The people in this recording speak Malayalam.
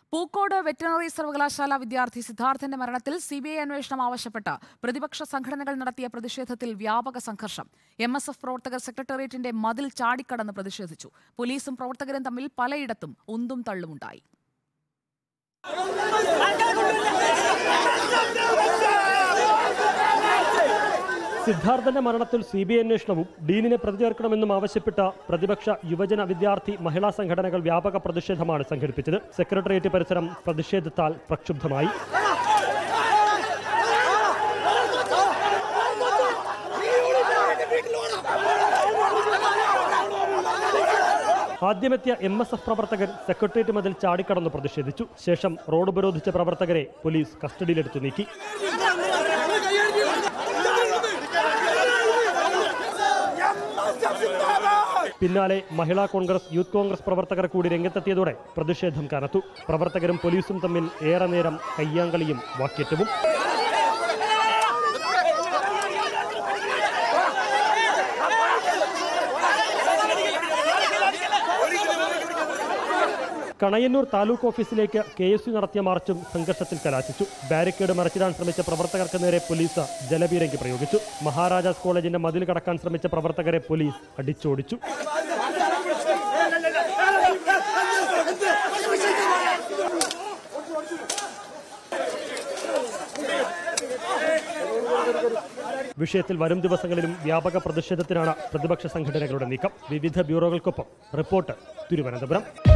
പൂക്കോട് വെറ്ററിനറി സർവകലാശാല വിദ്യാർത്ഥി സിദ്ധാർത്ഥന്റെ മരണത്തിൽ സിബിഐ അന്വേഷണം ആവശ്യപ്പെട്ട് പ്രതിപക്ഷ സംഘടനകൾ നടത്തിയ പ്രതിഷേധത്തിൽ വ്യാപക സംഘർഷം എം എസ് എഫ് പ്രവർത്തകർ സെക്രട്ടേറിയറ്റിന്റെ മതിൽ ചാടിക്കടന്ന് പ്രതിഷേധിച്ചു പോലീസും പ്രവർത്തകരും തമ്മിൽ പലയിടത്തും ഉന്തും തള്ളുമുണ്ടായി സിദ്ധാർത്ഥന്റെ മരണത്തിൽ സി ബി ഐ അന്വേഷണവും ഡീനിനെ പ്രതി ചേർക്കണമെന്നും ആവശ്യപ്പെട്ട പ്രതിപക്ഷ യുവജന വിദ്യാർത്ഥി മഹിളാ സംഘടനകൾ വ്യാപക പ്രതിഷേധമാണ് സംഘടിപ്പിച്ചത് സെക്രട്ടേറിയറ്റ് പരിസരം പ്രതിഷേധത്താൽ പ്രക്ഷുബ്ധമായി ആദ്യമെത്തിയ എം എസ് എഫ് പ്രവർത്തകർ സെക്രട്ടേറിയറ്റ് മതിൽ ചാടിക്കടന്ന് പ്രതിഷേധിച്ചു ശേഷം റോഡ് ഉപരോധിച്ച പ്രവർത്തകരെ പോലീസ് കസ്റ്റഡിയിലെടുത്തു നീക്കി പിന്നാലെ മഹിളാ കോൺഗ്രസ് യൂത്ത് കോൺഗ്രസ് പ്രവർത്തകർ കൂടി രംഗത്തെത്തിയതോടെ പ്രതിഷേധം കനത്തു പ്രവർത്തകരും പോലീസും തമ്മിൽ ഏറെ നേരം കയ്യാങ്കളിയും വാക്കേറ്റവും കണയന്നൂർ താലൂക്ക് ഓഫീസിലേക്ക് കെ എസ് യു നടത്തിയ മാർച്ചും സംഘർഷത്തിൽ കലാശിച്ചു ബാരിക്കേഡ് മറിച്ചിടാൻ ശ്രമിച്ച പ്രവർത്തകർക്ക് നേരെ പോലീസ് ജലപീരങ്കി പ്രയോഗിച്ചു മഹാരാജാസ് കോളേജിന്റെ മതിൽ കടക്കാൻ ശ്രമിച്ച പ്രവർത്തകരെ പോലീസ് അടിച്ചോടിച്ചു വിഷയത്തിൽ വരും ദിവസങ്ങളിലും വ്യാപക പ്രതിഷേധത്തിനാണ് പ്രതിപക്ഷ സംഘടനകളുടെ നീക്കം വിവിധ ബ്യൂറോകൾക്കൊപ്പം റിപ്പോർട്ട് തിരുവനന്തപുരം